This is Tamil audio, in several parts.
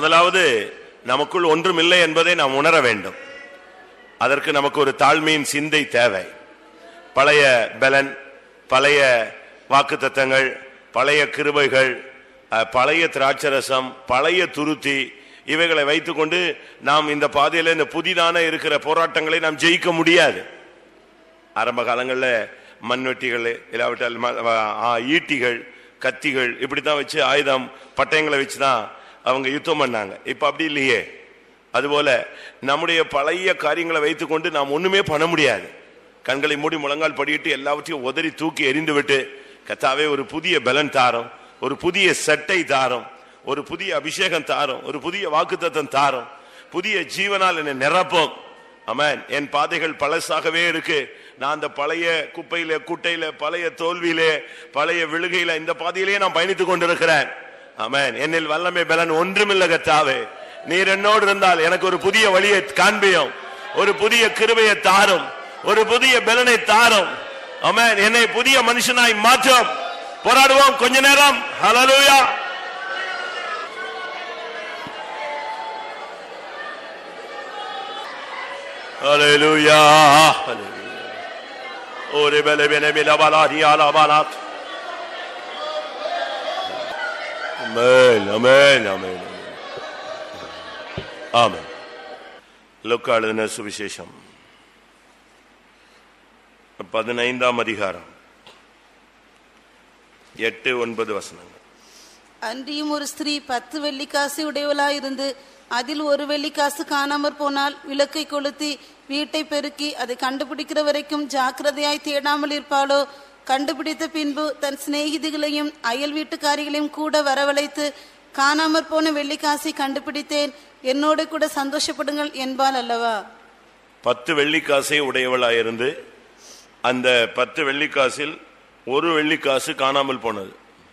முதலாவது நமக்குள் ஒன்றுமில்லை என்பதை நாம் உணர வேண்டும் அதற்கு நமக்கு ஒரு தாழ்மையின் சிந்தை தேவை பழைய பலன் பழைய வாக்குத்தத்தங்கள் பழைய கிருபைகள் அஹ், பழைய திராட்சரசம் பழைய துருத்தி இவைகளை வைத்துக்கொண்டு நாம் இந்த பாதையில இந்த புதிதான இருக்கிற போராட்டங்களை நாம் ஜெயிக்க முடியாது ஆரம்ப காலங்களில் மண்வெட்டிகள் இல்லாவிட்டால் ம- ஆ, ஈட்டிகள் கத்திகள் இப்படித்தான் வச்சு ஆயுதம் பட்டயங்களை வச்சு தான் அவங்க யுத்தம் பண்ணாங்க இப்ப அப்படி இல்லையே அதுபோல நம்முடைய பழைய காரியங்களை வைத்துக்கொண்டு நாம் ஒண்ணுமே பண்ண முடியாது கண்களை மூடி முழங்கால் படியிட்டு எல்லாவற்றையும் உதறி தூக்கி எறிந்து விட்டு கத்தாவே ஒரு புதிய பலன் தாரும் ஒரு புதிய சட்டை தாரும் ஒரு புதிய அபிஷேகம் தாரும் ஒரு புதிய வாக்குத்தத்தம் தாரும் புதிய ஜீவனால் என்னை நிரப்பும் அமேன் என் பாதைகள் பழசாகவே இருக்கு நான் அந்த பழைய குப்பையில குட்டையில பழைய தோல்வியிலே பழைய விழுகையில இந்த பாதையிலேயே நான் பயணித்துக் கொண்டிருக்கிறேன் அமேன் என்னில் வல்லமை பலன் ஒன்றுமில்ல கத்தாவே நீர் என்னோடு இருந்தால் எனக்கு ஒரு புதிய வழியை காண்பியும் ஒரு புதிய கிருபையை தாரும் ஒரு புதிய பலனை தாரும் அமேன் என்னை புதிய மனுஷனாய் மாற்றும் போராடுவோம் கொஞ்ச நேரம் ஹalleluya ஹalleluya ஹalleluya ஓரே பலே பலே பலே பலாதி ஆலா பலாத் ஆமென் ஆமென் ஆமென் ஆமென் லூக்கா எழுதின சுவிசேஷம் பதினைந்தாம் அதிகாரம் எட்டு ஒன்பது வசனங்கள் அன்றியும் ஒரு ஸ்திரீ பத்து வெள்ளிக்காசு உடையவளாயிருந்து அதில் ஒரு வெள்ளிக்காசு காணாமற் போனால் விளக்கை கொளுத்தி வீட்டை பெருக்கி அதை கண்டுபிடிக்கிற வரைக்கும் ஜாக்கிரதையாய் தேடாமல் இருப்பாளோ கண்டுபிடித்த பின்பு தன் சிநேகிதிகளையும் அயல் வீட்டுக்காரிகளையும் கூட வரவழைத்து காணாமற் போன வெள்ளிக்காசை கண்டுபிடித்தேன் என்னோடு கூட சந்தோஷப்படுங்கள் என்பாள் அல்லவா பத்து வெள்ளிக்காசை உடையவளாயிருந்து அந்த பத்து வெள்ளிக்காசில் ஒரு வெள்ளிக்காசு காணாமல் போனது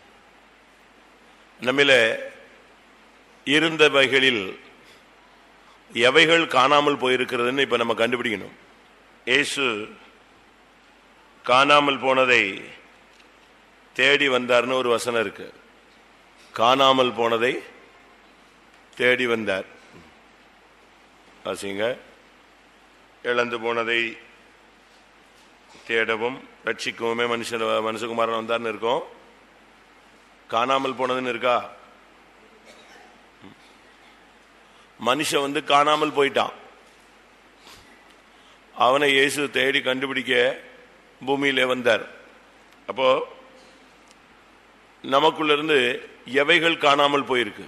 நம்மில இருந்தவைகளில் எவைகள் காணாமல் போயிருக்கிறதுன்னு இப்ப நம்ம கண்டுபிடிக்கணும் இயேசு காணாமல் போனதை தேடி வந்தார்னு ஒரு வசனம் இருக்கு காணாமல் போனதை தேடி வந்தார் வாசிங்க இழந்து போனதை தேடவும் ரட்சிக்கவுமே மனுஷன் மனுஷகுமாரன் வந்தார்னு இருக்கோம் காணாமல் போனதுன்னு இருக்கா மனுஷன் வந்து காணாமல் போயிட்டான் அவனை இயேசு தேடி கண்டுபிடிக்க பூமியிலே வந்தார் அப்போ நமக்குள்ள இருந்து எவைகள் காணாமல் போயிருக்கு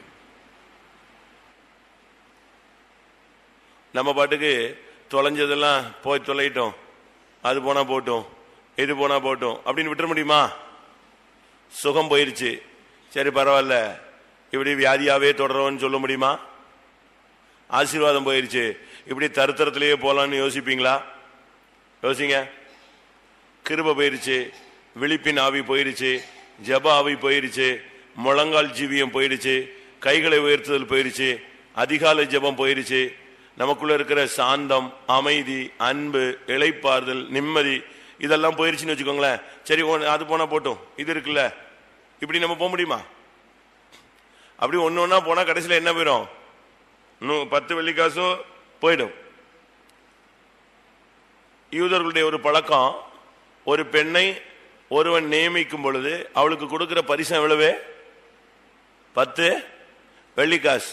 நம்ம பாட்டுக்கு தொலைஞ்சதெல்லாம் போய் தொலையிட்டோம் அது போனா போட்டும் இது போனா போட்டும் அப்படின்னு விட்டுற முடியுமா சுகம் போயிருச்சு சரி பரவாயில்ல இப்படி வியாதியாவே தொடரோன்னு சொல்ல முடியுமா ஆசீர்வாதம் போயிருச்சு இப்படி தருத்தரத்திலேயே போலான்னு யோசிப்பீங்களா யோசிங்க கிருப போயிருச்சு விழிப்பின் ஆவி போயிருச்சு ஜப ஆவி போயிருச்சு முழங்கால் ஜீவியம் போயிருச்சு கைகளை உயர்த்துதல் போயிருச்சு அதிகாலை ஜெபம் போயிருச்சு நமக்குள்ள இருக்கிற சாந்தம் அமைதி அன்பு இளைப்பாறுதல் நிம்மதி இதெல்லாம் போயிருச்சுன்னு வச்சுக்கோங்களேன் சரி ஒண்ணு- அது போனா போட்டும் இது இருக்குல்ல இப்படி நம்ம போக முடியுமா அப்படி ஒண்ணு ஒண்ணா போனா கடைசியில என்ன போயிடும் இன்னும் பத்து வெள்ளிக்காசும் போயிடும் யூதர்களுடைய ஒரு பழக்கம் ஒரு பெண்ணை ஒருவன் நியமிக்கும் பொழுது அவளுக்கு கொடுக்கிற பரிசம் எவ்வளவு பத்து வெள்ளிக்காசு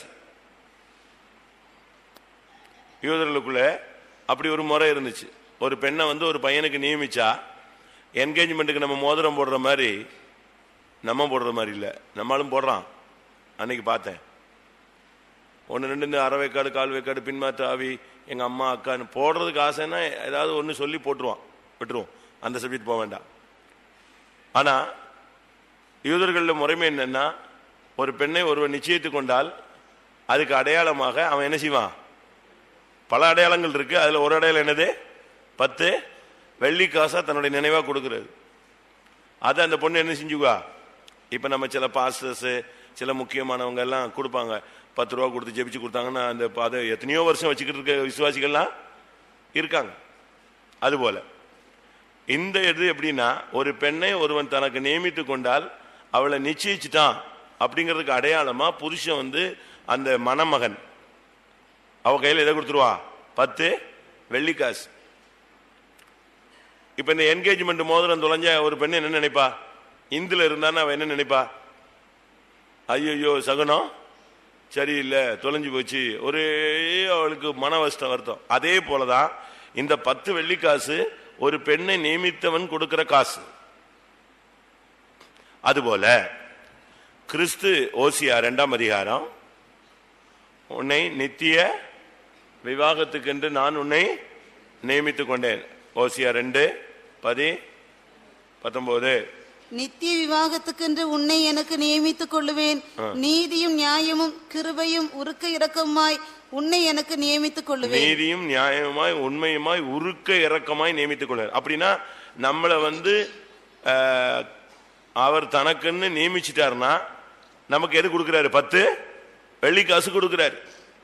யூதர்களுக்குள்ள அப்படி ஒரு முறை இருந்துச்சு ஒரு பெண்ணை வந்து ஒரு பையனுக்கு நியமிச்சா என்கேஜ்மெண்ட்டுக்கு நம்ம மோதிரம் போடுற மாதிரி நம்ம போடுற மாதிரி இல்லை நம்மளும் போடுறான் அன்னைக்கு பார்த்தேன் ஒன்று ரெண்டு இந்த அரை வேக்காடு கால் வேக்காடு பின்மாற்ற ஆவி எங்கள் அம்மா அக்கான்னு போடுறதுக்கு ஆசைன்னா ஏதாவது ஒன்று சொல்லி போட்டுருவான் விட்டுருவோம் அந்த சப்ஜெக்ட் போக வேண்டாம் ஆனால் யூதர்களில் முறைமை என்னன்னா ஒரு பெண்ணை ஒருவன் நிச்சயித்து கொண்டால் அதுக்கு அடையாளமாக அவன் என்ன செய்வான் பல அடையாளங்கள் இருக்கு அதுல ஒரு அடையாளம் என்னது பத்து வெள்ளி காசா தன்னுடைய நினைவா கொடுக்கிறது அதை அந்த பொண்ணு என்ன செஞ்சுக்குவா இப்ப நம்ம சில பாஸ்டர்ஸ் சில முக்கியமானவங்க எல்லாம் கொடுப்பாங்க பத்து ரூபா கொடுத்து ஜெபிச்சு கொடுத்தாங்கன்னா அந்த அதை எத்தனையோ வருஷம் வச்சுக்கிட்டு இருக்க விசுவாசிகள்லாம் இருக்காங்க அதுபோல இந்த இது எப்படின்னா ஒரு பெண்ணை ஒருவன் தனக்கு நியமித்து கொண்டால் அவளை நிச்சயிச்சுட்டான் அப்படிங்கிறதுக்கு அடையாளமா புருஷன் வந்து அந்த மணமகன் அவ கையில் எதை கொடுத்துருவா பத்து வெள்ளிக்காசு இப்ப இந்த என்கேஜ்மெண்ட் மோதிரம் தொலைஞ்ச ஒரு பெண் என்ன நினைப்பா இந்துல இருந்தான்னு அவ என்ன நினைப்பா ஐயோ சகுனம் சரியில்லை தொலைஞ்சு போச்சு ஒரே அவளுக்கு மன கஷ்டம் வருத்தம் அதே போலதான் இந்த பத்து வெள்ளிக்காசு ஒரு பெண்ணை நியமித்தவன் கொடுக்கிற காசு அதுபோல கிறிஸ்து ஓசியா இரண்டாம் அதிகாரம் உன்னை நித்திய விவாகத்துக்கென்று நான் உன்னை நியமித்துக் கொண்டேன் ஓசியா ரெண்டு பதி பத்தொன்பது நித்திய விவாகத்துக்கென்று உன்னை எனக்கு நியமித்துக் கொள்ளுவேன் நீதியும் நியாயமும் கிருபையும் உருக்க இரக்கமாய் உன்னை எனக்கு நியமித்துக் கொள்ளுவேன் நீதியும் நியாயமாய் உண்மையுமாய் உருக்க இரக்கமாய் நியமித்துக் கொள்வார் அப்படின்னா நம்மளை வந்து அஹ், அவர் தனக்குன்னு நியமிச்சிட்டாருன்னா நமக்கு எது கொடுக்கிறாரு பத்து வெள்ளி காசு கொடுக்கிறாரு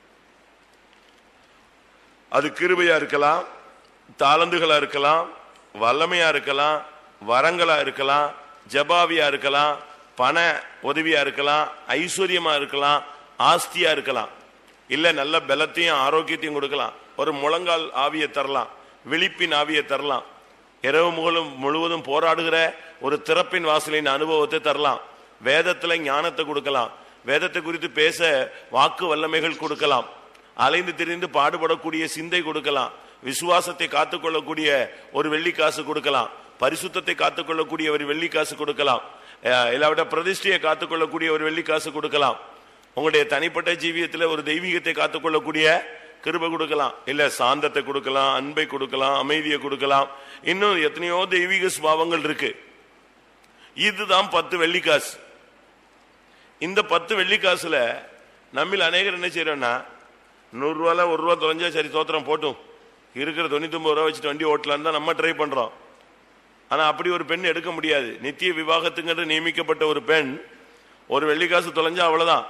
அது கிருபையா இருக்கலாம் தாளந்துகளா இருக்கலாம் வல்லமையா இருக்கலாம் வரங்களா இருக்கலாம் ஜபாவியா இருக்கலாம் பண உதவியா இருக்கலாம் ஐஸ்வர்யமா இருக்கலாம் ஆஸ்தியா இருக்கலாம் இல்ல நல்ல பலத்தையும் ஆரோக்கியத்தையும் கொடுக்கலாம் ஒரு முழங்கால் ஆவியை தரலாம் விழிப்பின் ஆவியை தரலாம் இரவு முகலும் முழுவதும் போராடுகிற ஒரு திறப்பின் வாசலின் அனுபவத்தை தரலாம் வேதத்துல ஞானத்தை கொடுக்கலாம் வேதத்தை குறித்து பேச வாக்கு வல்லமைகள் கொடுக்கலாம் அலைந்து திரிந்து பாடுபடக்கூடிய சிந்தை கொடுக்கலாம் விசுவாசத்தை காத்துக்கொள்ளக்கூடிய ஒரு வெள்ளிக்காசு கொடுக்கலாம் பரிசுத்தத்தை காத்துக்கொள்ளக்கூடிய ஒரு வெள்ளிக்காசு கொடுக்கலாம் அஹ் இல்லாவிட்ட பிரதிஷ்டையை காத்துக்கொள்ளக்கூடிய ஒரு வெள்ளிக்காசு கொடுக்கலாம் உங்களுடைய தனிப்பட்ட ஜீவியத்தில் ஒரு தெய்வீகத்தை காத்துக்கொள்ளக்கூடிய கிருபை கொடுக்கலாம் இல்ல சாந்தத்தை கொடுக்கலாம் அன்பை கொடுக்கலாம் அமைதியை கொடுக்கலாம் இன்னும் எத்தனையோ தெய்வீக சுபாவங்கள் இருக்கு இதுதான் பத்து வெள்ளிக்காசு இந்த பத்து வெள்ளிக்காசுல நம்மில் அநேகர் என்ன செய்யறோம்னா நூறு ரூபால ஒரு ரூபா தொலைஞ்சா சரி தோத்திரம் போட்டும் இருக்கிற தொண்ணூத்தி ஒன்பது ரூபா வச்சுட்டு வண்டி ஓட்டலான்னு தான் நம்ம ட்ரை பண்றோம் ஆனா அப்படி ஒரு பெண் எடுக்க முடியாது நித்திய விவாகத்துங்கிற நியமிக்கப்பட்ட ஒரு பெண் ஒரு வெள்ளிக்காசு தொலைஞ்சா அவ்வளவுதான்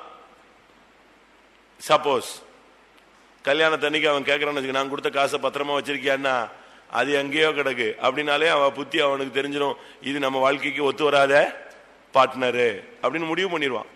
சப்போஸ் கல்யாணத்தன்னைக்கு அவன் கேட்கறான்னு வச்சுக்க நான் கொடுத்த காசை பத்திரமா வச்சிருக்கியான்னா அது எங்கேயோ கிடக்கு அப்படின்னாலே அவன் புத்தி அவனுக்கு தெரிஞ்சிடும் இது நம்ம வாழ்க்கைக்கு ஒத்து வராத பார்ட்னரு அப்படின்னு முடிவு பண்ணிடுவான்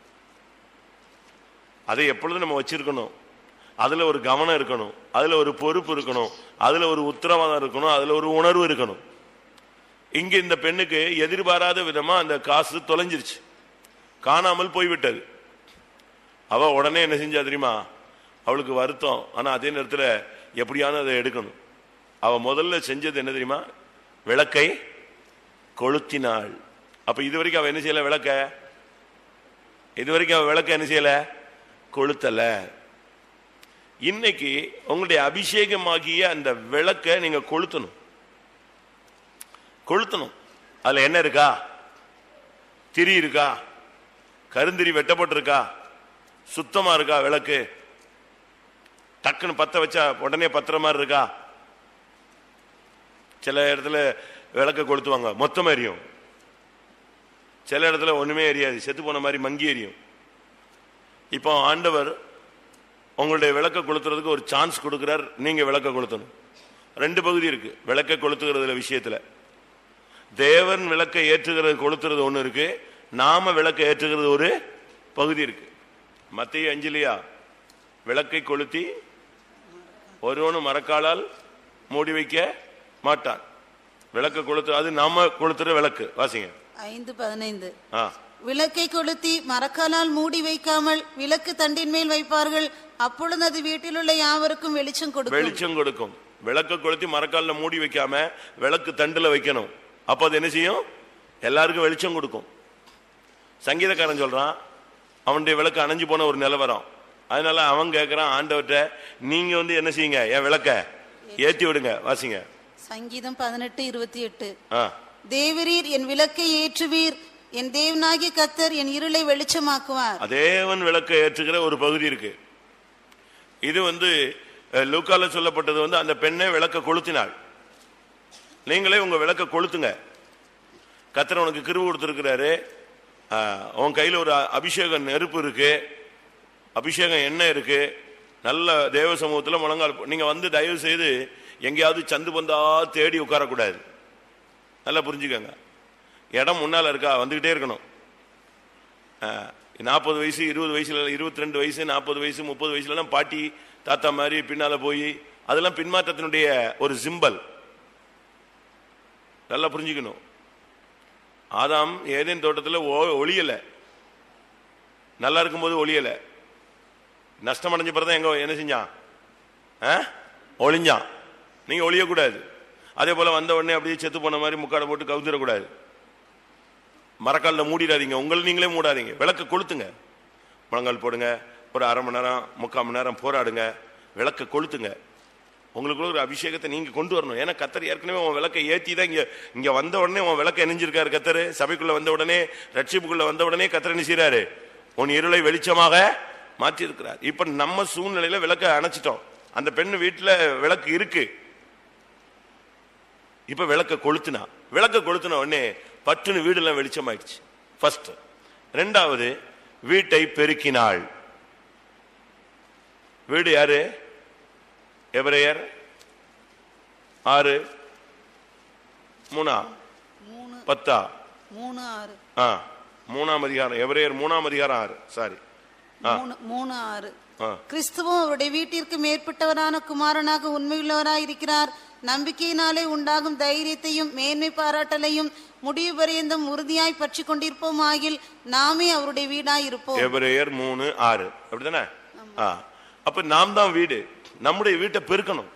அதை எப்பொழுதும் நம்ம வச்சிருக்கணும் அதுல ஒரு கவனம் இருக்கணும் அதுல ஒரு பொறுப்பு இருக்கணும் அதுல ஒரு உத்தரவாதம் இருக்கணும் அதுல ஒரு உணர்வு இருக்கணும் இங்க இந்த பெண்ணுக்கு எதிர்பாராத விதமா அந்த காசு தொலைஞ்சிருச்சு காணாமல் போய்விட்டது அவ உடனே என்ன செஞ்சா தெரியுமா அவளுக்கு வருத்தம் ஆனா அதே நேரத்துல எப்படியான அதை எடுக்கணும் அவ முதல்ல செஞ்சது என்ன தெரியுமா விளக்கை கொளுத்தினாள் அப்ப இது வரைக்கும் அவ என்ன செய்யல விளக்க இது வரைக்கும் அவ விளக்க என்ன செய்யல கொளுத்தல இன்னைக்கு உங்களுடைய அபிஷேகமாகிய அந்த விளக்க நீங்க கொளுத்தணும் கொளுத்தணும் அதுல என்ன இருக்கா திரி இருக்கா கருந்திரி வெட்டப்பட்டிருக்கா சுத்தமா இருக்கா விளக்கு டக்குன்னு பத்த வச்சா உடனே பத்துற மாதிரி இருக்கா சில இடத்துல விளக்க கொளுத்துவாங்க மொத்தமா எரியும் சில இடத்துல ஒண்ணுமே எரியாது செத்து போன மாதிரி மங்கி எரியும் இப்போ ஆண்டவர் உங்களுடைய விளக்க கொளுத்துறதுக்கு ஒரு சான்ஸ் கொடுக்கிறார் நீங்க விளக்க கொளுத்தணும் ரெண்டு பகுதி இருக்கு விளக்க கொளுத்துகிறதுல விஷயத்துல தேவன் விளக்கை ஏற்றுகிறது கொளுத்துறது ஒண்ணு இருக்கு நாம விளக்க ஏற்றுகிறது ஒரு பகுதி இருக்கு மத்திய அஞ்சலியா விளக்கை கொளுத்தி ஒருவனும் மரக்காலால் மூடி வைக்க மாட்டான் விளக்க கொளுத்து அது நாம கொளுத்துற விளக்கு வாசிங்க ஐந்து பதினைந்து ஆ விளக்கை கொளுத்தி மரக்காலால் மூடி வைக்காமல் விளக்கு தண்டின் மேல் வைப்பார்கள் அப்பொழுது அது வீட்டில் உள்ள யாவருக்கும் வெளிச்சம் கொடுக்கும் வெளிச்சம் கொடுக்கும் விளக்க கொளுத்தி மரக்கால்ல மூடி வைக்காம விளக்கு தண்டுல வைக்கணும் அப்ப அது என்ன செய்யும் எல்லாருக்கும் வெளிச்சம் கொடுக்கும் சங்கீதக்காரன் சொல்றான் அவனுடைய விளக்கு அணைஞ்சு போன ஒரு நிலவரம் அதனால அவன் கேட்கறான் ஆண்டவர்கிட்ட நீங்க வந்து என்ன செய்யுங்க என் விளக்க ஏத்தி விடுங்க வாசிங்க சங்கீதம் பதினெட்டு இருபத்தி எட்டு ஆ தேவரீர் என் விளக்கை ஏற்றுவீர் என் தேவனாகிய கத்தர் என் இருளை வெளிச்சமாக்குவார் தேவன் விளக்கை ஏற்றுகிற ஒரு பகுதி இருக்கு இது வந்து அஹ், லூக்கால சொல்லப்பட்டது வந்து அந்த பெண்ணை விளக்க கொளுத்தினாள் நீங்களே உங்க விளக்க கொளுத்துங்க கத்தர் உனக்கு கிருவு கொடுத்துருக்கிறாரு அஹ், உன் கையில ஒரு அ- அபிஷேக நெருப்பு இருக்கு அபிஷேகம் எண்ணெய் இருக்கு நல்ல தேவ சமூகத்துல முழங்கால் போ- நீங்க வந்து தயவு செய்து எங்கேயாவது சந்து பந்தா தேடி உட்காரக்கூடாது நல்லா புரிஞ்சுக்கோங்க இடம் முன்னால இருக்கா வந்துகிட்டே இருக்கணும் அஹ், நாற்பது வயசு இருபது வயசுல இருபத்தி ரெண்டு வயசு நாற்பது வயசு முப்பது வயசுலலாம் பாட்டி தாத்தா மாதிரி பின்னால போய் அதெல்லாம் பின்மாற்றத்தினுடைய ஒரு சிம்பல் நல்லா புரிஞ்சுக்கணும் ஆதாம் ஏதேன் தோட்டத்தில் ஒ- ஒளியல நல்லா இருக்கும்போது ஒளியல நஷ்டம் அடைஞ்ச பிறகு எங்க என்ன செஞ்சான் ஆ? ஒளிஞ்சான் நீங்க ஒளியக்கூடாது அதே போல வந்த உடனே அப்படியே செத்து போன மாதிரி முக்காடை போட்டு கவுந்துடக்கூடாது மரக்காலில் மூடிடாதீங்க உங்களை நீங்களே மூடாதீங்க விளக்கு கொளுத்துங்க முழங்கால் போடுங்க ஒரு அரை மணி நேரம் முக்கால் மணி நேரம் போராடுங்க விளக்க கொளுத்துங்க உங்களுக்குள்ள ஒரு அபிஷேகத்தை நீங்க கொண்டு வரணும் ஏன்னா கத்தர் ஏற்கனவே உன் விளக்கை ஏத்தி தான் இங்க இங்க வந்த உடனே உன் விளக்க இணைஞ்சிருக்காரு கத்தர் சபைக்குள்ள வந்த உடனே ரட்சிப்புக்குள்ள வந்த உடனே கத்தர் என்ன செய்றாரு உன் இருளை வெளிச்சமாக மாற்றி இருக்கிறார் இப்ப நம்ம சூழ்நிலையில விளக்க அணைச்சிட்டோம் அந்த பெண்ணு வீட்டுல விளக்கு இருக்கு இப்ப விளக்க கொளுத்துனா விளக்க கொளுத்துன உடனே பட்டுன்னு வீடெல்லாம் வெளிச்சமாயிடுச்சு ஃபர்ஸ்ட் ரெண்டாவது வீட்டை பெருக்கினாள் வீடு யாரு எவரையர் ஆறு மூணா மூணு பத்தா மூணு ஆறு ஆ மூணாம் அதிகாரம் எவரையர் மூணாம் அதிகாரம் ஆறு சாரி மூணு மூணு ஆறு ஆ. கிறிஸ்துவும் அவருடைய வீட்டிற்கு மேற்பட்டவரான குமாரனாக உண்மையுள்ளவராய் இருக்கிறார் நம்பிக்கையினாலே உண்டாகும் தைரியத்தையும் மேன்மை பாராட்டலையும் முடிவு பரியந்தம் உறுதியாய் பற்றி கொண்டிருப்போம் ஆகில் நாமே அவருடைய வீடாய் இருப்போம் எவரையர் மூணு ஆறு அப்படிதானே ஆ அப்ப நாம் தான் வீடு நம்முடைய வீட்டை பெருக்கணும்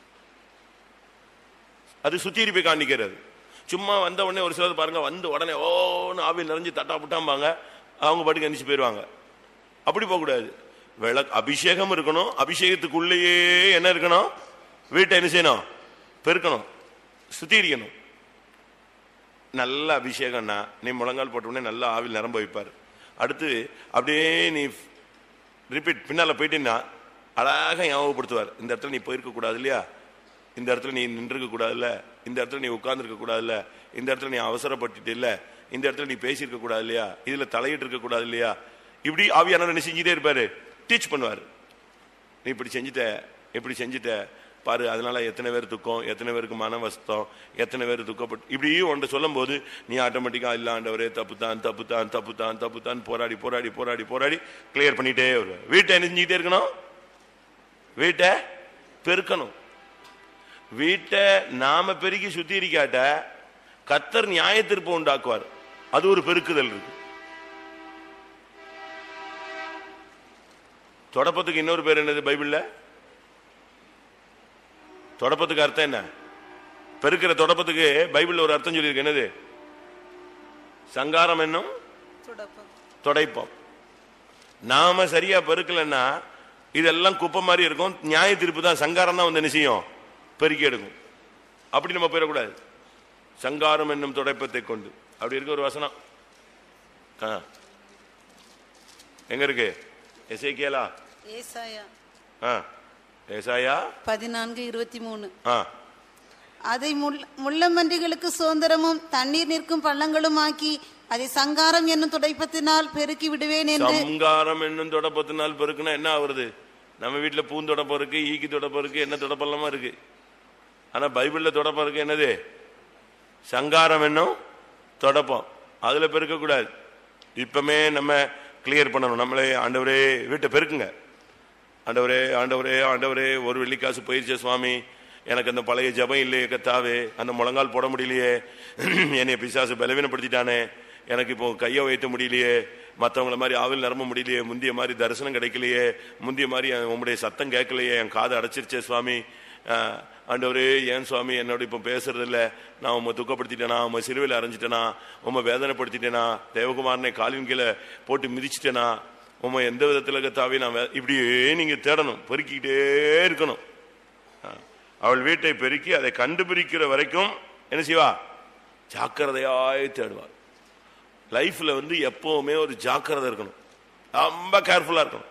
அது சுத்திகரிப்பை காண்பிக்கிறது சும்மா வந்த உடனே ஒரு சிலர் பாருங்க வந்த உடனே ஓன்னு ஆவியில் நிறைஞ்சு தட்டா புட்டாம்பாங்க அவங்க பாட்டுக்கு எந்திரிச்சு போயிடுவாங்க அப்படி போகக்கூடாது விளக்கு அபிஷேகம் இருக்கணும் அபிஷேகத்துக்குள்ளேயே என்ன இருக்கணும் வீட்டை என்ன செய்யணும் பெருக்கணும் சுத்திகரிக்கணும் நல்ல அபிஷேகம்னா நீ முழங்கால் போட்ட உடனே நல்லா ஆவில் நிரம்ப வைப்பார் அடுத்து அப்படியே நீ ரிப்பீட் பின்னால போயிட்டீங்கன்னா அழகாக ஞாபகப்படுத்துவார் இந்த இடத்துல நீ போயிருக்க கூடாது இல்லையா இந்த இடத்துல நீ நின்றுக்க கூடாதுல்ல இந்த இடத்துல நீ உட்கார்ந்துருக்க கூடாதுல்ல இந்த இடத்துல நீ அவசரப்பட்டுட்டு இல்ல இந்த இடத்துல நீ பேசியிருக்க கூடாது இல்லையா இதுல தலையிட்டு இருக்க கூடாது இல்லையா இப்படி ஆவியான என்ன செஞ்சுட்டே இருப்பாரு டீச் பண்ணுவார் நீ இப்படி செஞ்சுட்ட இப்படி செஞ்சுட்ட பாரு அதனால எத்தனை பேர் துக்கம் எத்தனை பேருக்கு மன வசத்தம் எத்தனை பேர் துக்கப்பட்டு இப்படி ஒன்றை சொல்லும் போது நீ ஆட்டோமேட்டிக்கா இல்ல ஆண்டவரே தப்பு தான் தப்பு தான் தப்பு தான் தப்பு தான் போராடி போராடி போராடி போராடி கிளியர் பண்ணிட்டே வருவ வீட்டை என்ன செஞ்சுக்கிட்டே இருக்கணும் வீட்டை பெருக்கணும் வீட்டை நாம பெருக்கி சுத்திரிக்காட்ட கத்தர் நியாய தீர்ப்பு உண்டாக்குவார் அது ஒரு பெருக்குதல் இருக்கு தொடப்பத்துக்கு இன்னொரு பேர் என்னது பைபிள்ல தொடப்பத்துக்கு அர்த்தம் என்ன பெருக்கிற தொடப்பத்துக்கு பைபிள்ல ஒரு அர்த்தம் சொல்லியிருக்கு என்னது சங்காரம் என்னும் துடப்பம் தொடைப்போம் நாம சரியா பெருக்கலன்னா இதெல்லாம் குப்பை மாதிரி இருக்கும் நியாய தீர்ப்பு தான் சங்காரம் தான் வந்து என்ன செய்யும் பெருக்கி எடுக்கும் அப்படி நம்ம போயிடக்கூடாது சங்காரம் என்னும் துடைப்பத்தை கொண்டு அப்படி இருக்கு ஒரு வசனம் ஆ. எங்க இருக்கு எசேக்கியலா ஏசாயா ஆ ஏசாயா பதினான்கு இருபத்தி மூணு ஆ அதை முள்- முள்ளம்பன்றிகளுக்கு சுதந்திரமும் தண்ணீர் நிற்கும் பள்ளங்களும் ஆக்கி அதை சங்காரம் என்னும் துடைப்பத்தினால் பெருக்கி விடுவேன் என்று சங்காரம் என்னும் தொடப்பத்தினால் பெருக்குனா என்ன ஆகுறது நம்ம வீட்டுல பூந்தொடப்பம் இருக்கு ஈக்கி தொடப்பம் இருக்கு என்ன தொடப்பெல்லாமா இருக்கு ஆனா பைபிள்ல தொடப்பம் இருக்கு என்னது சங்காரம் என்னும் தொடப்பம் அதுல பெருக்க கூடாது இப்பமே நம்ம கிளியர் பண்ணணும் நம்மளே ஆண்டவரே வீட்டை பெருக்குங்க ஆண்டவரே ஆண்டவரே ஆண்டவரே ஒரு வெள்ளிக்காசு போயிருச்சே சுவாமி எனக்கு அந்த பழைய ஜபம் இல்லையே கத்தாவே அந்த முழங்கால் போட முடியலையே என்னை பிசாசு பலவீனப்படுத்திட்டானே எனக்கு இப்போ கையை வைத்த முடியலையே மற்றவங்கள மாதிரி ஆவில் நிரம்ப முடியலையே முந்திய மாதிரி தரிசனம் கிடைக்கலையே முந்திய மாதிரி என் உம்முடைய சத்தம் கேட்கலையே என் காது அடைச்சிருச்சே சுவாமி ஆஹ், ஆண்டவரே ஏன் சுவாமி என்னோட இப்போ பேசுறது இல்ல நான் உம்மை துக்கப்படுத்திட்டேனா உம்மை சிறுவையில் அரைஞ்சிட்டேனா உம்மை வேதனைப்படுத்திட்டேனா தேவகுமாரனை காலின் கீழே போட்டு மிதிச்சிட்டேனா உம்மை எந்த விதத்துல கத்தாவே நான் வே- இப்படியே நீங்க தேடணும் பெருக்கிக்கிட்டே இருக்கணும் ஆ. அவள் வீட்டை பெருக்கி அதை கண்டுபிடிக்கிற வரைக்கும் என்ன செய்வா ஜாக்கிரதையாய் தேடுவாள் லைஃப்ல வந்து எப்பவுமே ஒரு ஜாக்கிரதை இருக்கணும் ரொம்ப கேர்ஃபுல்லா இருக்கணும்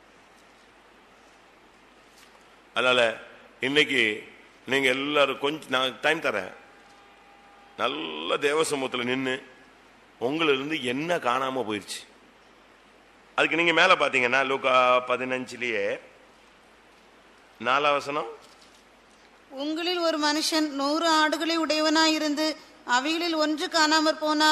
அதனால இன்னைக்கு நீங்க எல்லாரும் கொஞ்சம் நான் டைம் தரேன் நல்ல தேவ சமூகத்தில் நின்று உங்களிருந்து என்ன காணாம போயிருச்சு அதுக்கு நீங்க மேல பாத்தீங்கன்னா லூக்கா பதினஞ்சுலயே நாலாம் வசனம் உங்களில் ஒரு மனுஷன் நூறு ஆடுகளை உடையவனாயிருந்து அவைகளில் ஒன்று காணாமற் போனால்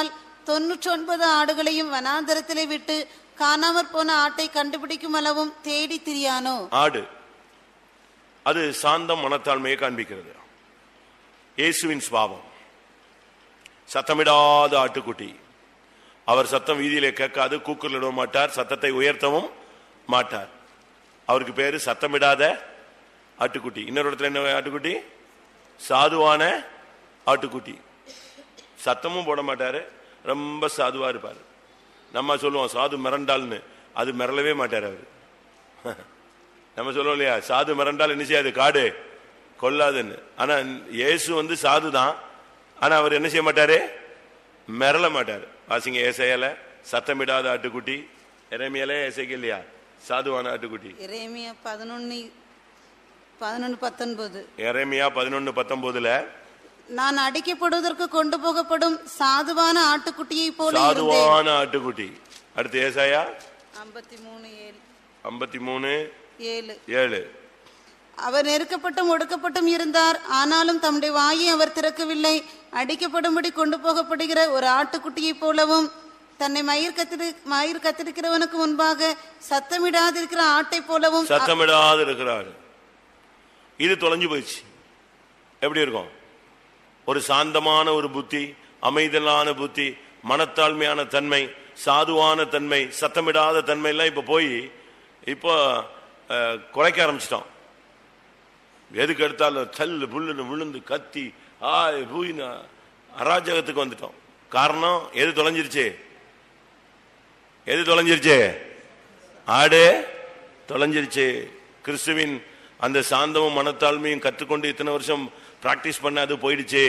தொன்னூற்றி ஒன்பது ஆடுகளையும் வனாந்தரத்திலே விட்டு காணாமற் போன ஆட்டை கண்டுபிடிக்கும் அளவும் தேடி திரியானோ ஆடு அது சாந்தம் மனத்தாழ்மையை காண்பிக்கிறது இயேசுவின் சுபாவம் சத்தமிடாத ஆட்டுக்குட்டி அவர் சத்தம் வீதியிலே கேட்காது கூக்குரலிட மாட்டார் சத்தத்தை உயர்த்தவும் மாட்டார் அவருக்கு பேரு சத்தமிடாத ஆட்டுக்குட்டி இன்னொரு இடத்துல என்ன ஆட்டுக்குட்டி சாதுவான ஆட்டுக்குட்டி சத்தமும் போட மாட்டாரு ரொம்ப சாதுவா இருப்பாரு நம்ம சொல்லுவோம் சாது மிரண்டால்னு அது மிரளவே மாட்டார் அவரு நம்ம சொல்லுவோம் இல்லையா சாது மிரண்டால் என்ன செய்யாது காடு கொல்லாதுன்னு ஆனா இயேசு வந்து சாது தான் ஆனா அவர் என்ன செய்ய மாட்டாரு மிரள மாட்டார் வாசிங்க ஏசையால சத்தமிடாத ஆட்டுக்குட்டி இறைமையில ஏசைக்கு இல்லையா சாதுவான ஆட்டுக்குட்டி எரேமியா பதினொன்னு பதினொன்னு பத்தொன்பது இறைமையா பதினொன்னு பத்தொன்பதுல நான் அடிக்கப்படுவதற்கு கொண்டு போகப்படும் சாதுவான ஆட்டுக்குட்டியை போல இருந்தேன் சாதுவான ஆட்டுக்குட்டி அடுத்து ஏசாயா ஐம்பத்தி மூணு ஏழு ஐம்பத்தி மூணு ஏழு ஏழு அவர் நெருக்கப்பட்டும் ஒடுக்கப்பட்டும் இருந்தார் ஆனாலும் தம்முடைய வாயை அவர் திறக்கவில்லை அடிக்கப்படும்படி கொண்டு போகப்படுகிற ஒரு ஆட்டுக்குட்டியைப் போலவும் தன்னை மயிர் கத்திரி மயிர் கத்திரிக்கிறவனுக்கு முன்பாக சத்தமிடாதிருக்கிற ஆட்டைப் போலவும் சத்தமிடாது இருக்கிறாரு இது தொலைஞ்சு போயிடுச்சு எப்படி இருக்கும் ஒரு சாந்தமான ஒரு புத்தி அமைதலான புத்தி மனத்தாழ்மையான தன்மை சாதுவான தன்மை சத்தமிடாத தன்மை எல்லாம் இப்ப போய் இப்போ அஹ், குறைக்க ஆரம்பிச்சிட்டோம் எதுக்கு எடுத்தாலும் தல்லு புல்லுன்னு விழுந்து கத்தி ஆய் பூயின்னு அராஜகத்துக்கு வந்துட்டோம் காரணம் எது தொலைஞ்சிருச்சு எது தொலைஞ்சிருச்சு ஆடு தொலைஞ்சிருச்சு கிறிஸ்துவின் அந்த சாந்தமும் மனத்தாழ்மையும் கற்றுக்கொண்டு இத்தனை வருஷம் பிராக்டிஸ் பண்ண அது போயிடுச்சு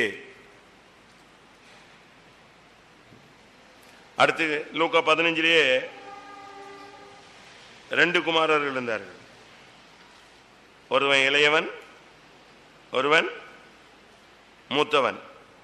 அடுத்து லூக்கா பதினஞ்சிலேயே ரெண்டு குமாரர்கள் இருந்தார்கள் ஒருவன் இளையவன் ஒருவன் மூத்தவன்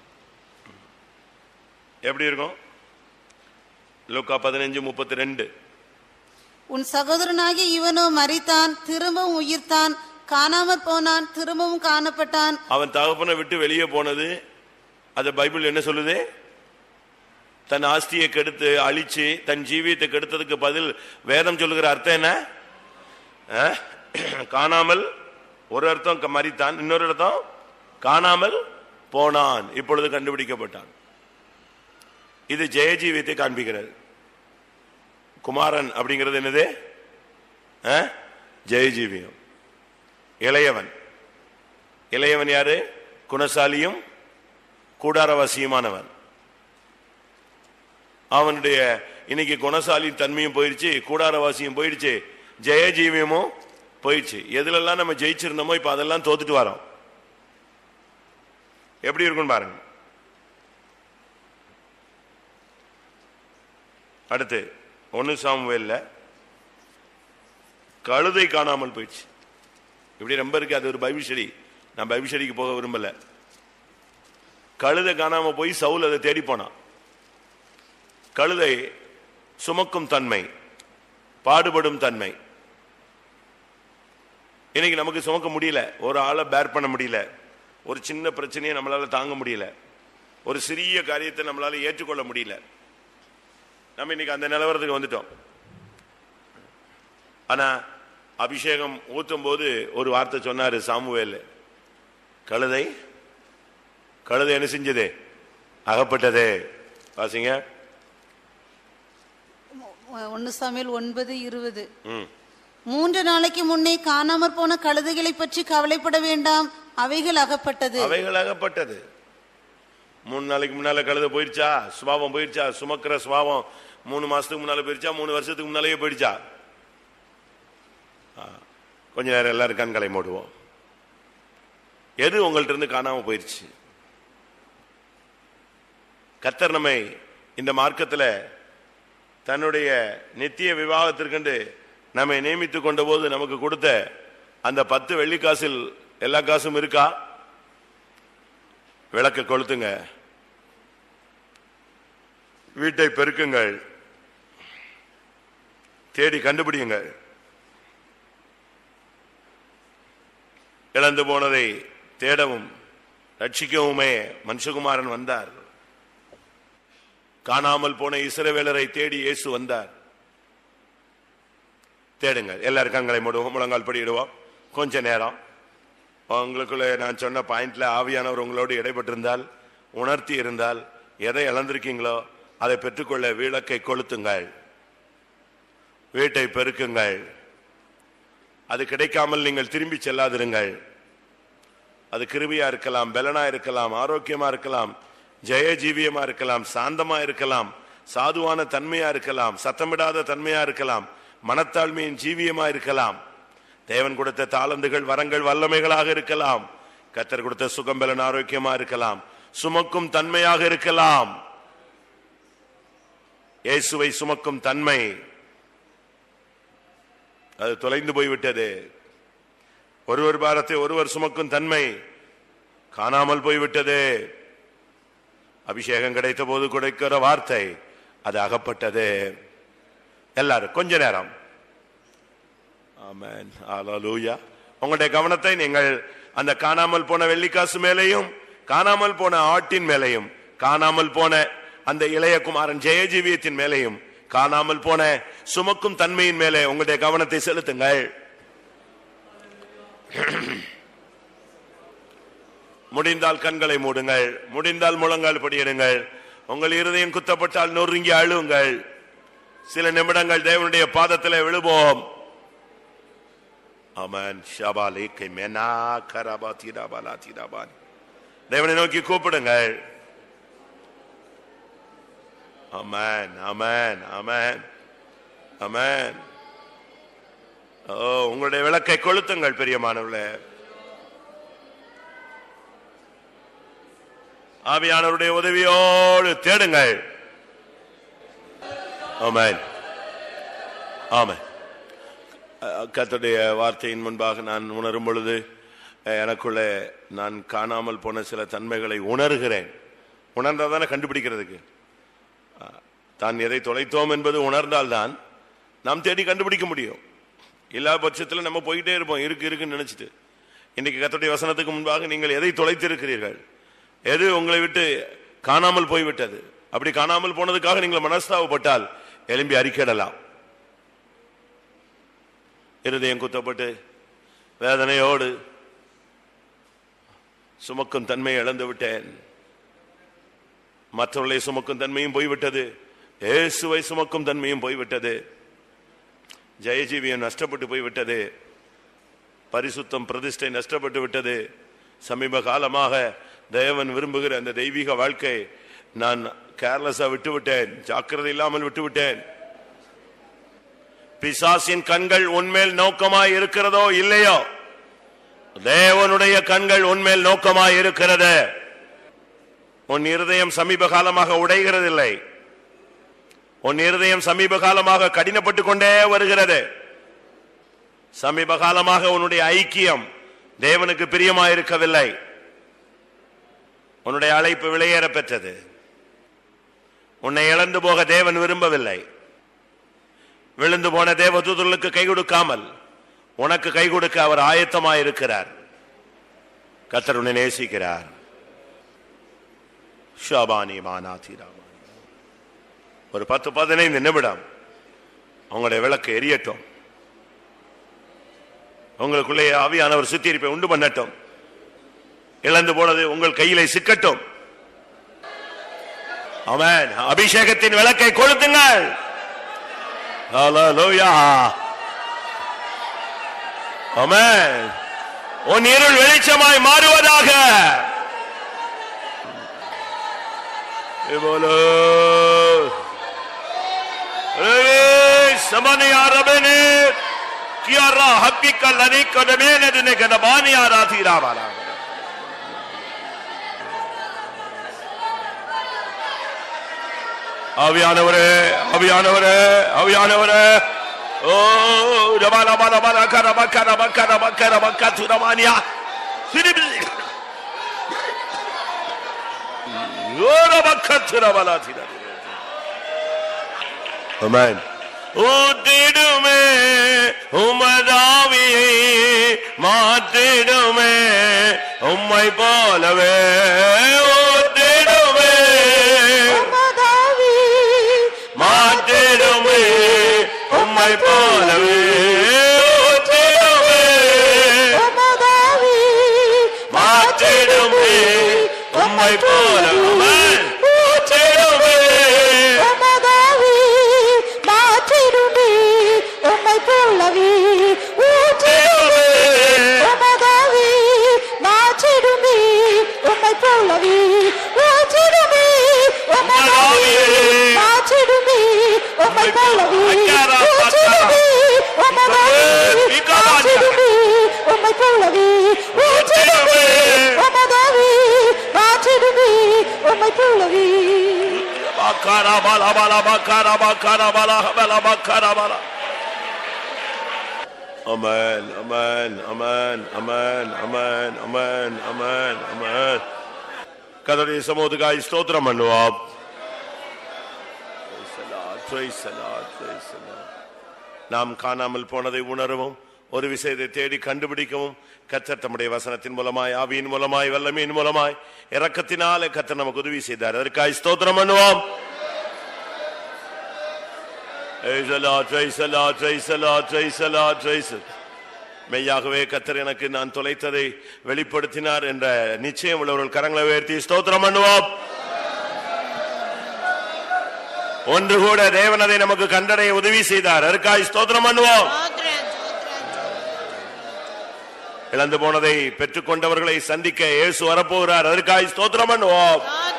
எப்படி இருக்கும் லூக்கா பதினஞ்சு முப்பத்தி ரெண்டு உன் சகோதரனாகிய இவனோ மரித்தான் திரும்பவும் உயிர்த்தான் காணாமற் போனான் திரும்பவும் காணப்பட்டான் அவன் தகப்பனை விட்டு வெளியே போனது அது பைபிள் என்ன சொல்லுது தன் ஆஸ்தியை கெடுத்து அழிச்சு தன் ஜீவியத்தை கெடுத்ததுக்கு பதில் வேதம் சொல்லுகிற அர்த்தம் என்ன அஹ்? காணாமல் ஒரு அர்த்தம் க- மரித்தான் இன்னொரு அர்த்தம் காணாமல் போனான் இப்பொழுது கண்டுபிடிக்கப்பட்டான் இது ஜெயஜீவியத்தை காண்பிக்கிறது குமாரன் அப்படிங்கிறது என்னது அஹ்? ஜெயஜீவியம் இளையவன் இளையவன் யாரு குணசாலியும் கூடாரவாசியுமானவன் அவனுடைய இன்னைக்கு குணசாலி தன்மையும் போயிடுச்சு கூடாரவாசியும் போயிடுச்சு ஜெயஜீவியமும் போயிடுச்சு எதுலெல்லாம் நம்ம ஜெயிச்சிருந்தோமோ இப்ப அதெல்லாம் தோத்துட்டு வரோம் எப்படி இருக்கும் பாருங்க அடுத்து ஒன்னு சாமுவேல்ல கழுதை காணாமல் போயிடுச்சு இப்படி ரொம்ப இருக்கு அது ஒரு பைபிள் ஸ்டடி நான் பைபிள் ஸ்டடிக்கு போக விரும்பல கழுதை காணாம போய் சவுல் அதை தேடி போனான் கழுதை சுமக்கும் தன்மை பாடுபடும் தன்மை இன்னைக்கு நமக்கு சுமக்க முடியல ஒரு ஆளை பேர் பண்ண முடியல ஒரு சின்ன பிரச்சனையை நம்மளால தாங்க முடியல ஒரு சிறிய காரியத்தை நம்மளால ஏற்றுக்கொள்ள முடியல நம்ம இன்னைக்கு அந்த நிலவரத்துக்கு வந்துட்டோம் ஆனா அபிஷேகம் ஊத்தும் போது ஒரு வார்த்தை சொன்னாரு சாமுவேல் கழுதை கழுதை என்ன செஞ்சது அகப்பட்டதே வாசிங்க ஒன்னு சமையல் ஒன்பது இருபது ம். மூன்று நாளைக்கு முன்னே காணாமற் போன கழுதைகளை பற்றி கவலைப்பட வேண்டாம் அவைகள் அகப்பட்டது அவைகள் அகப்பட்டது மூணு நாளைக்கு முன்னால கழுதை போயிடுச்சா சுபாவம் போயிடுச்சா சுமக்கிற சுபாவம் மூணு மாசத்துக்கு முன்னால போயிடுச்சா மூணு வருஷத்துக்கு முன்னாலேயே போயிடுச்சா ஆ. கொஞ்ச நேரம் எல்லாரும் கண்களை மூடுவோம் எது உங்கள்ட்ட இருந்து காணாம போயிடுச்சு கத்தர் நம்மை இந்த மார்க்கத்தில் தன்னுடைய நித்திய விவாகத்திற்கென்று நம்மை நியமித்துக் கொண்ட போது நமக்கு கொடுத்த அந்த பத்து வெள்ளிக்காசில் எல்லா காசும் இருக்கா விளக்க கொளுத்துங்க வீட்டை பெருக்குங்கள் தேடி கண்டுபிடியுங்கள் இழந்து போனதை தேடவும் ரட்சிக்கவுமே மனுஷகுமாரன் வந்தார் காணாமல் போன இஸ்ரவேலரை தேடி இயேசு வந்தார் தேடுங்க எல்லாரும் கண்களை மூடுவோம் முழங்கால் படியிடுவோம் கொஞ்ச நேரம் உங்களுக்குள்ள நான் சொன்ன பாயிண்ட்ல ஆவியானவர் உங்களோடு இடைப்பட்டிருந்தால் உணர்த்தி இருந்தால் எதை இழந்திருக்கீங்களோ அதை பெற்றுக்கொள்ள விளக்கை கொளுத்துங்கள் வீட்டை பெருக்குங்கள் அது கிடைக்காமல் நீங்கள் திரும்பி செல்லாதிருங்கள் அது கிருபியா இருக்கலாம் பலனா இருக்கலாம் ஆரோக்கியமா இருக்கலாம் ஜெயஜீவியமா இருக்கலாம் சாந்தமா இருக்கலாம் சாதுவான தன்மையா இருக்கலாம் சத்தமிடாத தன்மையா இருக்கலாம் மனத்தாழ்மையின் ஜீவியமா இருக்கலாம் தேவன் கொடுத்த தாளந்துகள் வரங்கள் வல்லமைகளாக இருக்கலாம் கத்தர் கொடுத்த சுகம் பலன் ஆரோக்கியமா இருக்கலாம் சுமக்கும் தன்மையாக இருக்கலாம் இயேசுவை சுமக்கும் தன்மை அது தொலைந்து போய்விட்டது ஒருவர் பாரத்தை ஒருவர் சுமக்கும் தன்மை காணாமல் போய்விட்டது அபிஷேகம் கிடைத்த போது கொடுக்கிற வார்த்தை அது அகப்பட்டது எல்லாரும் கொஞ்ச நேரம் ஆமென் ஹalleluya உங்களுடைய கவனத்தை நீங்கள் அந்த காணாமல் போன வெள்ளிக்காசு மேலேயும் காணாமல் போன ஆட்டின் மேலேயும் காணாமல் போன அந்த இளைய குமாரன் ஜெயஜீவியத்தின் மேலேயும் காணாமல் போன சுமக்கும் தன்மையின் மேலே உங்களுடைய கவனத்தை செலுத்துங்கள் முடிந்தால் கண்களை மூடுங்கள் முடிந்தால் முழங்கால் படியிடுங்கள் உங்கள் இருதயம் குத்தப்பட்டால் நொறுங்கி அழுவுங்கள் சில நிமிடங்கள் தேவனுடைய பாதத்திலே விழுவோம் அமன் ஷபாலே மெனா கரபா தீராபாலா தீராபான் தேவனை நோக்கி கூப்பிடுங்கள் அமன் அமன் அமன் அமன் ஓ உங்களுடைய விளக்கை கொளுத்துங்கள் பெரியமானவர்களே ஆவியானவருடைய உதவியோடு தேடுங்கள் ஆமென் ஆமென் கர்த்தருடைய வார்த்தையின் முன்பாக நான் உணரும் பொழுது அஹ், எனக்குள்ளே நான் காணாமல் போன சில தன்மைகளை உணர்கிறேன் உணர்ந்தால் கண்டுபிடிக்கிறதுக்கு அஹ், தான் எதை தொலைத்தோம் என்பது உணர்ந்தால்தான் நாம் தேடி கண்டுபிடிக்க முடியும் இல்லாத பட்சத்தில் நம்ம போயிட்டே இருப்போம் இருக்கு இருக்குன்னு நினைச்சிட்டு இன்னைக்கு கர்த்தருடைய வசனத்துக்கு முன்பாக நீங்கள் எதை தொலைத்திருக்கிறீர்கள் எது உங்களை விட்டு காணாமல் போய்விட்டது அப்படி காணாமல் போனதுக்காக நீங்கள் மனஸ்தாவப்பட்டால் எலும்பி அறிக்கையிடலாம் இருதயம் குத்தப்பட்டு வேதனையோடு சுமக்கும் தன்மையை இழந்து விட்டேன் மற்றவர்களை சுமக்கும் தன்மையும் போய்விட்டது இயேசுவை சுமக்கும் தன்மையும் போய்விட்டது ஜெயஜீவியம் நஷ்டப்பட்டு போய்விட்டது பரிசுத்தம் பிரதிஷ்டை நஷ்டப்பட்டு விட்டது சமீப காலமாக தேவன் விரும்புகிற அந்த தெய்வீக வாழ்க்கை நான் கேர்லஸா விட்டு விட்டேன் ஜாக்கிரதை இல்லாமல் விட்டு விட்டேன் பிசாசின் கண்கள் உன்மேல் நோக்கமாய் இருக்கிறதோ இல்லையோ தேவனுடைய கண்கள் உன்மேல் நோக்கமாய் இருக்கிறது உன் இருதயம் சமீப காலமாக உடைகிறதில்லை உன் இருதயம் சமீப காலமாக கடினப்பட்டு கொண்டே வருகிறது சமீப காலமாக உன்னுடைய ஐக்கியம் தேவனுக்கு பிரியமாயிருக்கவில்லை உன்னுடைய அழைப்பு விலையேற பெற்றது உன்னை இழந்து போக தேவன் விரும்பவில்லை விழுந்து போன தேவதூதர்களுக்கு கை கொடுக்காமல் உனக்கு கை கொடுக்க அவர் ஆயத்தமாயிருக்கிறார் கத்தர் உன்னை நேசிக்கிறார் ஷாபானி மானாதி ராமானி. ஒரு பத்து பதினைந்து நிமிடம் உங்களுடைய விளக்கு எரியட்டும் உங்களுக்குள்ளே ஆவியானவர் சுத்திரிப்பை உண்டு பண்ணட்டும் இழந்து போனது உங்கள் கையிலே சிக்கட்டும் அவன் அபிஷேகத்தின் விளக்கை கொளுத்துங்கள் Hallelujah. Amen. உன் இருள் வெளிச்சமாய் மாறுவதாக இவ்வளோ. ஏய், சமனியா ரபனே, கியாரா ஹப்பிக்க லனிக்க டமேனே தினே கடபானியா ராதீரா வாலா. ஆவியானவரே ஆவியானவரே ஆவியானவரே ஓ ரபால பால பால கர பக்கர பக்கர பக்கர பக்க துரமானியா திரும்பி ஓர பக்க துரமலா திர ஆமென் ஊத்திடுமே உமதாவியை மாற்றிடுமே உம்மை போலவே ஊத்திடுமே உமதாவியே உம்மை போலவே ஊற்றிடுமே உமதாவி மாற்றிடுமே உம்மை போலவே ஊற்றிடுமே உமதாவி மாற்றிடுமே உம்மை போலவே ஊற்றிடுமே உமதாவி மாற்றிடுமே உம்மை போலவே ஊற்றிடுமே உமதாவி மாற்றிடுமே உம்மை போலவே ஊற்றிடுமே உமதாவி மாற்றிடுமே உம்மை போலவே ஊற்றிடுமே உமதாவி மாற்றிடுமே உம்மை போலவே Bakara bala bala bakara bakara bala bala bakara bala. Amen, amen, amen, amen, amen, amen, amen, amen. கதடைய சமூகத்துக்காய் ஸ்தோத்திரம் பண்ணுவோம் Praise the Lord, praise the Lord, praise the Lord. நாம் காணாமல் போனதை உணரவும் ஒரு விஷயத்தை தேடி கண்டுபிடிக்கவும் கத்தர் தம்முடைய வசனத்தின் மூலமாய் ஆவியின் மூலமாய் வல்லமையின் மூலமாய் இரக்கத்தினாலே கத்தர் நமக்கு உதவி செய்தார் அதற்காய் ஸ்தோத்திரம் பண்ணுவோம் Praise the Lord, praise the Lord, praise the Lord, praise the Lord, praise the- மெய்யாகவே கத்தர் எனக்கு நான் தொலைத்ததை வெளிப்படுத்தினார் என்ற நிச்சயம் உள்ளவர்கள் கரங்களை உயர்த்தி ஸ்தோத்திரம் பண்ணுவோம் ஒன்று கூட தேவனதை நமக்கு கண்டடைய உதவி செய்தார் அதற்காய் ஸ்தோத்திரம் பண்ணுவோம் இழந்து போனதை பெற்றுக்கொண்டவர்களை சந்திக்க இயேசு வரப்போகிறார் அதற்காய் ஸ்தோத்திரம் பண்ணுவோம்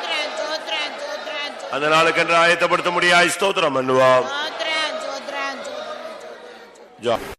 அந்த நாளுக்கென்று ஆயத்தப்படுத்த முடியாய் ஸ்தோத்திரம் பண்ணுவோம் ஜா